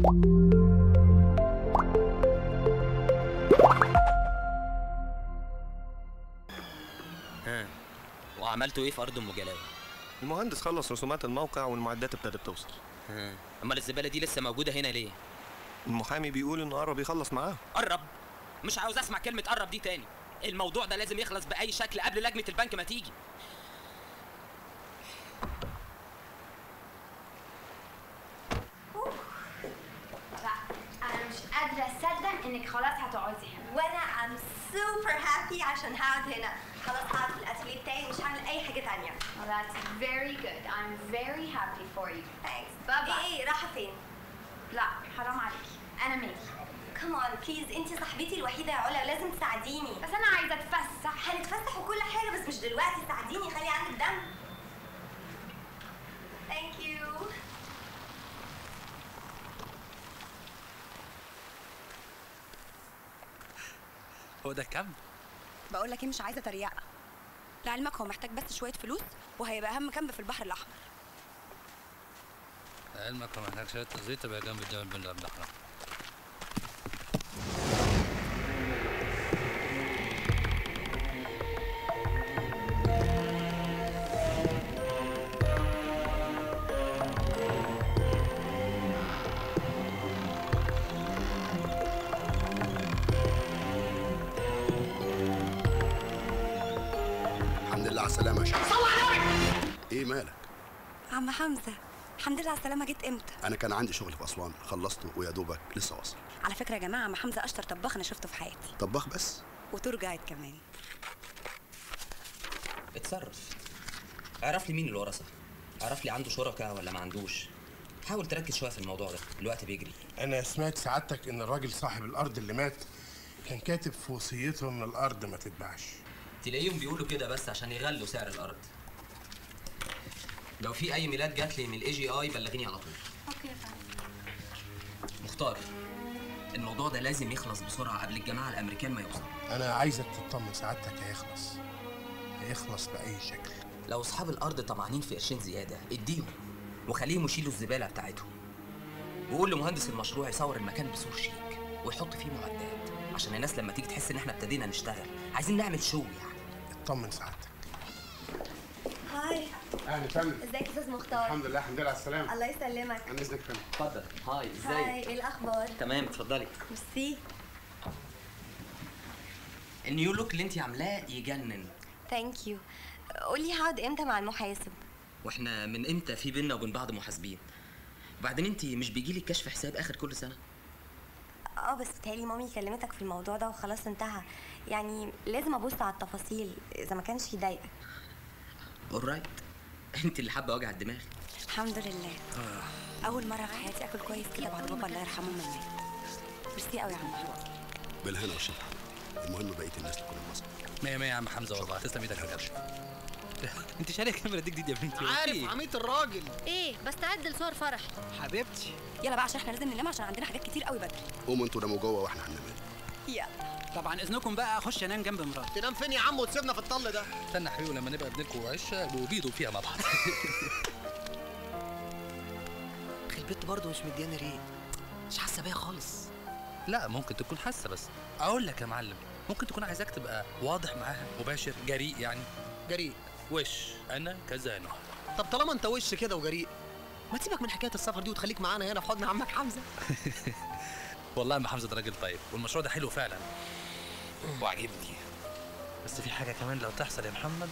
ها وعملتوا ايه في ارض ام جلاوي المهندس خلص رسومات الموقع والمعدات ابتدت توصل ها امال الزباله دي لسه موجوده هنا ليه المحامي بيقول انه قرب يخلص معاه قرب مش عاوز اسمع كلمه قرب دي تاني الموضوع ده لازم يخلص باي شكل قبل لجنه البنك ما تيجي انا مش قادره اصدق انك خلاص هتقعدي هنا وانا I'm super happy عشان هقعد هنا خلاص هقعد في الاتelier بتاعي ومش هعمل اي حاجه تانية well that's very good I'm very happy for you thanks Bye bye. ايه ايه رايحه فين لا حرام عليكي انا مالي كمان بليز انت صاحبتي الوحيده يا علا لازم تساعديني بس انا عايزه اتفسح هنتفسح وكل حاجه بس مش دلوقتي ساعديني خلي عندك دم ثانك يو هو ده كم؟ بقول لك ايه مش عايزه تريقه لعلمك هو محتاج بس شويه فلوس وهيبقى اهم كامب في البحر الاحمر علمك ما محتاج شويه زيت تبقى جنب الجبل بن الأحمر الحمد لله على السلامة يا شيخ ايه مالك؟ عم حمزه الحمد لله على السلامه جيت امتى انا كان عندي شغل في اسوان خلصته ويا دوبك لسه واصل على فكره يا جماعه عم حمزه اشطر طباخ انا شفته في حياتي طباخ بس وتور جايد كمان اتصرف اعرف لي مين الورثه اعرف لي عنده شركاء ولا ما عندوش حاول تركز شويه في الموضوع ده الوقت بيجري انا سمعت سعادتك ان الراجل صاحب الارض اللي مات كان كاتب في وصيته ان الارض ما تتباعش تلاقيهم بيقولوا كده بس عشان يغلوا سعر الارض لو في اي ميلاد جات لي من الاي جي اي بلغيني على طول اوكي يا فندم مختار الموضوع ده لازم يخلص بسرعه قبل الجماعه الامريكان ما يوصلوا انا عايزك تطمن سعادتك هيخلص هيخلص باي شكل لو اصحاب الارض طمعانين في قرشين زياده اديهم وخليهم يشيلوا الزباله بتاعتهم وقول لمهندس المشروع يصور المكان بسور شيك ويحط فيه معدات عشان الناس لما تيجي تحس ان احنا ابتدينا نشتغل عايزين نعمل شو يعني اطمن سعادتك هاي اهلا فندم ازيك يا استاذ مختار الحمد لله الحمد لله على السلامة الله يسلمك عن اذنك فندم اتفضل هاي هاي ايه الاخبار تمام اتفضلي ميرسي النيو لوك اللي انت عاملاه يجنن ثانك يو قولي هقعد امتى مع المحاسب واحنا من امتى في بينا وبين بعض محاسبين وبعدين انت مش بيجيلي كشف حساب اخر كل سنه اه بس بتهيألي مامي كلمتك في الموضوع ده وخلاص انتهى يعني لازم ابص على التفاصيل اذا ما كانش يضايقك اورايت انت اللي حابه وجع الدماغ الحمد لله اول مره في حياتي اكل كويس كده بعد بابا الله يرحمه ما مات ميرسي قوي يا عم حمزه بالهنا والشفا المهم بقية الناس تكون انبسطت مية مية يا عم حمزة والله تسلم ايدك يا جدع انت شاري الكاميرا دي جديد يا بنتي عارف عميت الراجل ايه بستعد لصور فرح حبيبتي يلا بقى عشان احنا لازم ننام عشان عندنا حاجات كتير قوي بدري قوموا انتوا ناموا جوه واحنا هننام يلا طبعا اذنكم بقى اخش انام جنب مراتي تنام فين يا عم وتسيبنا في الطل ده استنى يا حبيبي لما نبقى ابنكم وعشة وبيضوا فيها مع بعض البت برضه مش مدياني ريق مش حاسه بيا خالص لا ممكن تكون حاسة بس اقول لك يا معلم ممكن تكون عايزاك تبقى واضح معاها مباشر جريء يعني جريء وش انا كذا نوع طب طالما انت وش كده وجريء ما تسيبك من حكايه السفر دي وتخليك معانا هنا في حضن عمك حمزه والله يا عم حمزة ده راجل طيب والمشروع ده حلو فعلا وعجبني بس في حاجة كمان لو تحصل يا محمد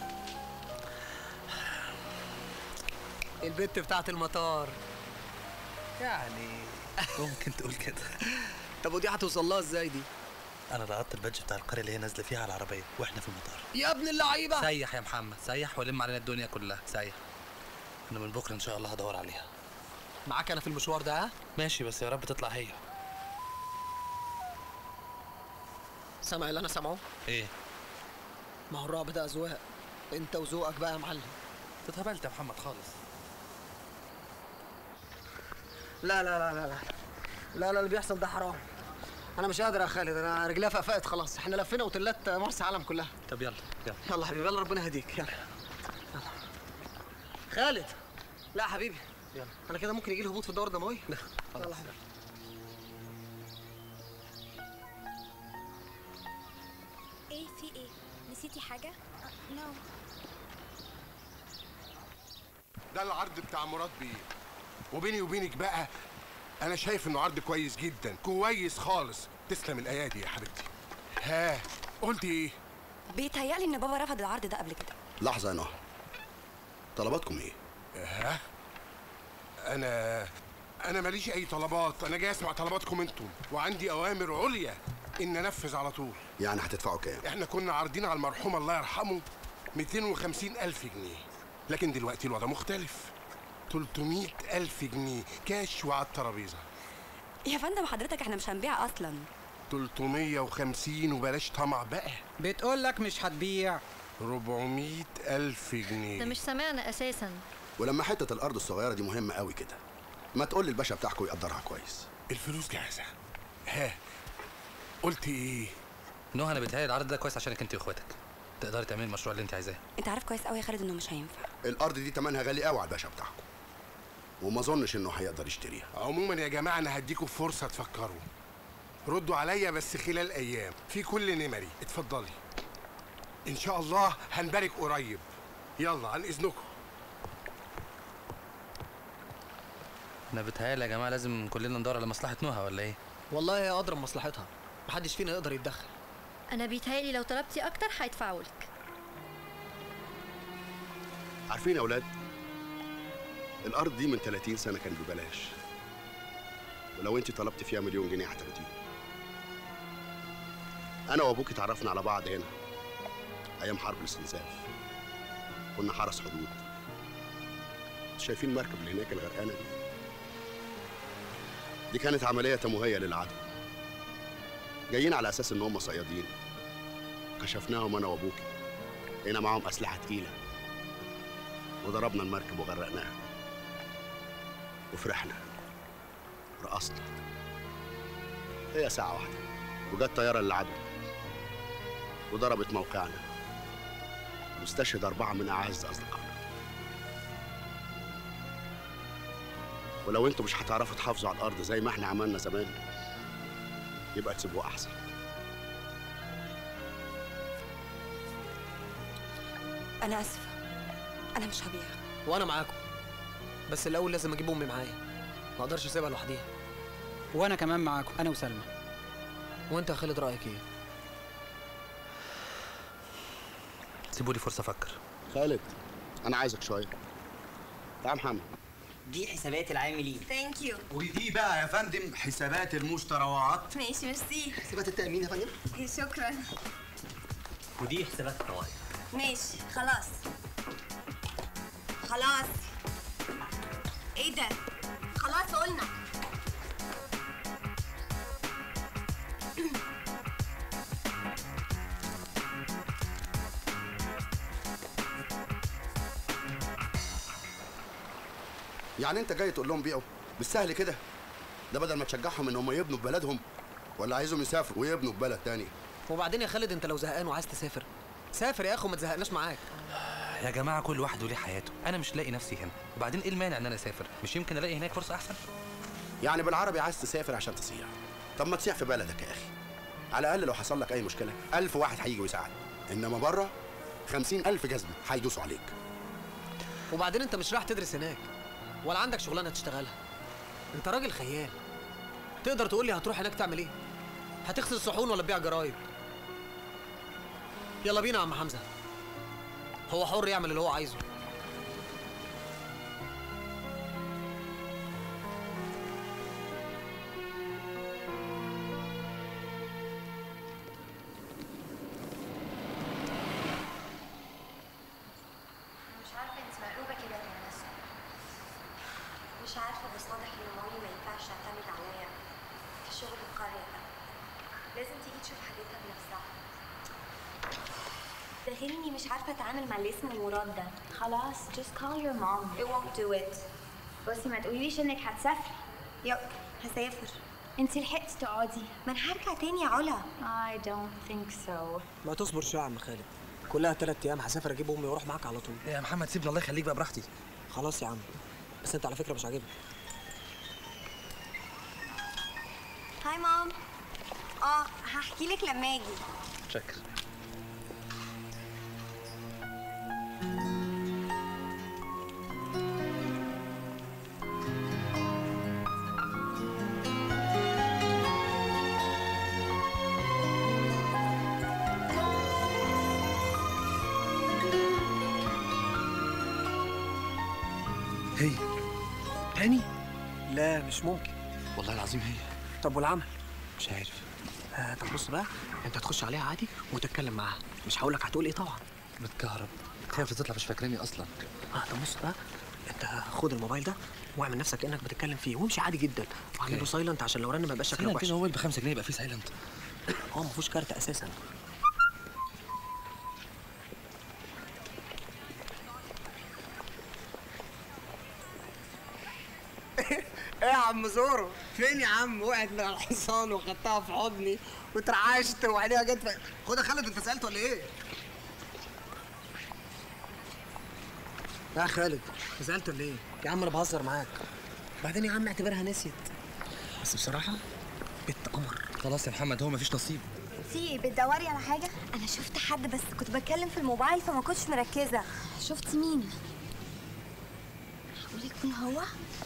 البت بتاعت المطار يعني ممكن تقول كده طب ودي هتوصل لها ازاي دي انا لقطت البادج بتاع القرية اللي هي نازلة فيها على العربية واحنا في المطار يا ابن اللعيبه سيح يا محمد سيح ولم علينا الدنيا كلها سيح انا من بكره ان شاء الله هدور عليها معاك انا في المشوار ده ها ماشي بس يا رب تطلع هي سامع اللي انا سامعه ايه ما هو الرعب ده اذواق انت وذوقك بقى يا معلم انت اتهبلت يا محمد خالص لا لا لا لا لا لا لا اللي بيحصل ده حرام انا مش قادر يا خالد انا رجليا فقفقت خلاص احنا لفينا اوتيلات مرسى علم كلها طب يلا يلا يلا حبيبي يلا ربنا يهديك يلا يلا خالد لا حبيبي يلا انا كده ممكن يجي لي هبوط في الدوره الدمويه يلا يا حبيبي ايه في ايه نسيتي حاجه نو ده العرض بتاع مراد بيه وبيني وبينك بقى انا شايف انه عرض كويس جدا كويس خالص تسلم الايادي يا حبيبتي ها قلت ايه بيتهيألي ان بابا رفض العرض ده قبل كده لحظه يا نهى طلباتكم ايه ها انا انا ماليش اي طلبات انا جاي اسمع طلباتكم انتم وعندي اوامر عليا ان انفذ على طول يعني هتدفعوا كام احنا كنا عارضين على المرحوم الله يرحمه 250 الف جنيه لكن دلوقتي الوضع مختلف 300 الف جنيه كاش وعلى الترابيزه يا فندم حضرتك احنا مش هنبيع اصلا 350 وبلاش طمع بقى بتقول لك مش هتبيع 400 الف جنيه ده مش سامعنا اساسا ولما حته الارض الصغيره دي مهمه قوي كده ما تقول لي الباشا بتاعكم يقدرها كويس الفلوس جاهزه ها قلت ايه نهى انا بيتهيألي العرض ده كويس عشانك انت واخواتك تقدري تعملي المشروع اللي انت عايزاه انت عارف كويس قوي يا خالد انه مش هينفع الارض دي تمنها غالي قوي على الباشا بتاعكم وما اظنش انه هيقدر يشتريها عموما يا جماعه انا هديكم فرصه تفكروا ردوا عليا بس خلال ايام في كل نمري اتفضلي ان شاء الله هنبارك قريب يلا عن اذنكم انا بيتهيألي يا جماعه لازم كلنا ندور على مصلحه نهى ولا ايه والله هي اضرب مصلحتها محدش فينا يقدر يتدخل انا بيتهيألي لو طلبتي اكتر هيدفعوا لك عارفين يا اولاد الارض دي من 30 سنه كانت ببلاش ولو انت طلبت فيها مليون جنيه هتاخديه انا وابوك اتعرفنا على بعض هنا ايام حرب الاستنزاف كنا حرس حدود شايفين المركب اللي هناك الغرقانه دي دي كانت عمليه تمويهيه للعدو جايين على اساس ان هم صيادين كشفناهم انا وابوكي لقينا معاهم اسلحه تقيله وضربنا المركب وغرقناها وفرحنا رقصنا هي ساعة واحدة وجت طيارة للعدو وضربت موقعنا واستشهد أربعة من أعز أصدقائنا ولو انتوا مش هتعرفوا تحافظوا على الأرض زي ما احنا عملنا زمان يبقى تسيبوها أحسن انا اسفه انا مش هبيع وانا معاكم بس الاول لازم اجيب امي معايا ما اقدرش اسيبها لوحديها وانا كمان معاكم انا وسلمى وانت يا خالد رايك ايه سيبوا لي فرصه افكر خالد أنا عايزك شوية تعال محمد دي حسابات العاملين ثانك يو ودي بقى يا فندم حسابات المشتريات ماشي ميرسي حسابات التامين يا فندم شكرا ودي حسابات الطوارئ ماشي خلاص خلاص ايه ده خلاص قلنا يعني أنت جاي تقول لهم بيعوا بالسهل كده ده بدل ما تشجعهم إن هم يبنوا في بلدهم ولا عايزهم يسافروا ويبنوا في بلد تاني وبعدين يا خالد انت لو زهقان وعايز تسافر سافر يا اخو ما تزهقناش معاك يا جماعه كل واحد وليه حياته انا مش لاقي نفسي هنا وبعدين ايه المانع ان انا اسافر مش يمكن الاقي هناك فرصه احسن يعني بالعربي عايز تسافر عشان تصيح طب ما تصيح في بلدك يا أخي على الأقل لو حصل لك أي مشكلة ألف واحد هيجي ويساعدك إنما بره خمسين ألف جزمة هيدوسوا عليك وبعدين انت مش رايح تدرس هناك ولا عندك شغلانه تشتغلها انت راجل خيال تقدر تقول لي هتروح هناك تعمل ايه هتغسل صحون ولا تبيع جرايد يلا بينا يا عم حمزه هو حر يعمل اللي هو عايزه مش عارفه انت مقلوبه كده يا ناس مش عارفه بس واضح ان مامي ما ينفعش تعتمد عليا في شغل القريه ده لازم تيجي تشوف حاجتها بنفسها ده غير اني مش عارفه اتعامل مع اللي اسمه مراد ده خلاص just call your mom it won't do it بصي ما تقوليليش انك هتسافري يب هسافر انت لحقتي تقعدي ما انا هرجع تاني يا علا I don't think so ما تصبر شويه يا عم خالد كلها ثلاث ايام هسافر اجيب امي واروح معاك على طول يا محمد سيبني الله يخليك بقى براحتي خلاص يا عم بس انت على فكره مش عاجبني هاي مام اه هحكي لك لما اجي شكر هي تاني لا مش ممكن والله العظيم هي طب والعمل مش عارف آه طب بص بقى انت هتخش عليها عادي وتتكلم معاها مش هقول لك هتقول ايه طبعا متكهرب خايف تطلع مش فاكراني اصلا اه طب بص بقى انت خد الموبايل ده واعمل نفسك كانك بتتكلم فيه وامشي عادي جدا واعمله اوكي. سايلنت عشان لو رن ما يبقاش شكلك سايلنت وحش ايه موبايل ب 5 جنيه يبقى فيه سايلنت هو ما فيهوش كارت اساسا ايه يا عم زورو فين يا عم وقعت من على الحصان وخدتها في حضني وترعشت وعينيها جت في... خد يا خالد انت سالت ولا ايه؟ يا خالد انت سالت ولا ايه؟ يا عم انا بهزر معاك بعدين يا عم اعتبرها نسيت بس بصراحه بنت قمر خلاص يا محمد هو مفيش نصيب في ايه بتدوري على حاجه انا شفت حد بس كنت بتكلم في الموبايل فما كنتش مركزه شفتي مين معقول يكون هو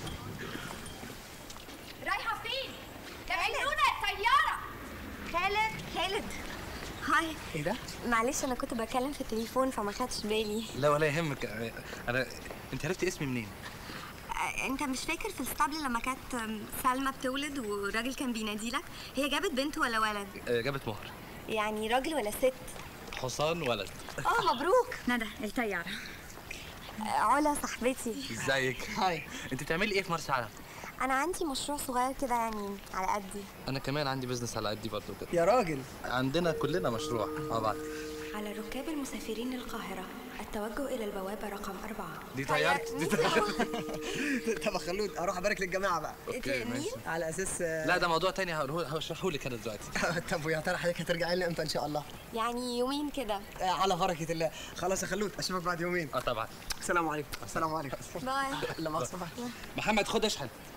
رايحة فين؟ ده مجنونة الطيارة خالد خالد هاي ايه ده؟ معلش انا كنت بتكلم في التليفون فما خدتش بالي لا ولا يهمك انا انت عرفتي اسمي منين؟ آه، انت مش فاكر في الاسطبل لما كانت آم، سلمى بتولد والراجل كان بينادي لك هي جابت بنت ولا ولد آه، جابت مهر يعني راجل ولا ست حصان ولد اه مبروك ندى الطيارة آه، علا صاحبتي ازيك هاي انت بتعملي ايه في مرسى علم انا عندي مشروع صغير كده يعني على قدي انا كمان عندي بزنس على قدي برضه كده يا راجل عندنا كلنا مشروع مع بعض على ركاب المسافرين للقاهرة التوجه إلى البوابة رقم أربعة دي طيارت دي طيارت طب خلود اروح ابارك للجماعه بقى اوكي ماشي على اساس لا ده موضوع تاني هقوله- هشرحه لك انا دلوقتي طب ويا ترى حضرتك هترجعي لنا امتى ان شاء الله؟ يعني يومين كده آه على بركه الله خلاص يا خلود اشوفك بعد يومين اه طبعا السلام عليكم السلام عليكم باي لا مؤاخذه محمد خد اشحن